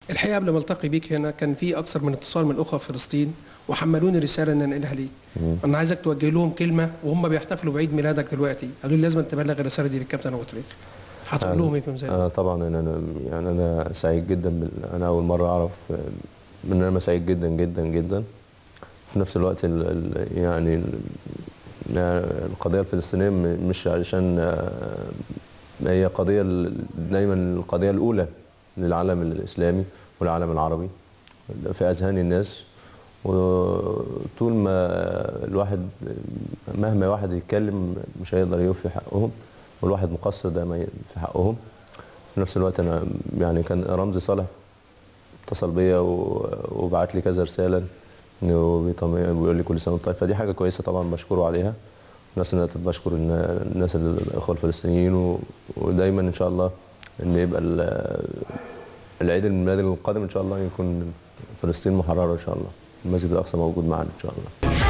الحقيقه قبل ما التقي بيك هنا كان في اكثر من اتصال من اخوه في فلسطين وحملوني رساله ان انقلها ليك انا عايزك توجه لهم كلمه وهم بيحتفلوا بعيد ميلادك دلوقتي قالوا لي لازم تبلغ الرساله دي للكابتن ابو تريكه هتقول لهم ايه في ذلك انا طبعا انا أنا- يعني انا سعيد جدا بال... انا اول مره اعرف آه، ان انا سعيد جدا جدا جدا في نفس الوقت ال... ال... يعني ال... يعني القضيه الفلسطينيه م- مش علشان آه، هي قضيه ال- دايما القضيه الاولى للعالم الاسلامي والعالم العربي في اذهان الناس وطول ما الواحد مهما واحد يتكلم مش هيقدر يوفي حقهم والواحد مقصر دايما في حقهم في نفس الوقت انا يعني كان رمزي صالح اتصل بيا و- وبعت لي كذا رساله انه بيطمن- بيقول لي كل سنه وانت طيب فدي حاجه كويسه طبعا بشكره عليها في نفس الوقت بشكر النا- الناس الاخوه الفلسطينيين و- ودايما ان شاء الله ان يبقى ال- العيد الميلاد القادم ان شاء الله يكون فلسطين محرره ان شاء الله المسجد الاقصى موجود معنا ان شاء الله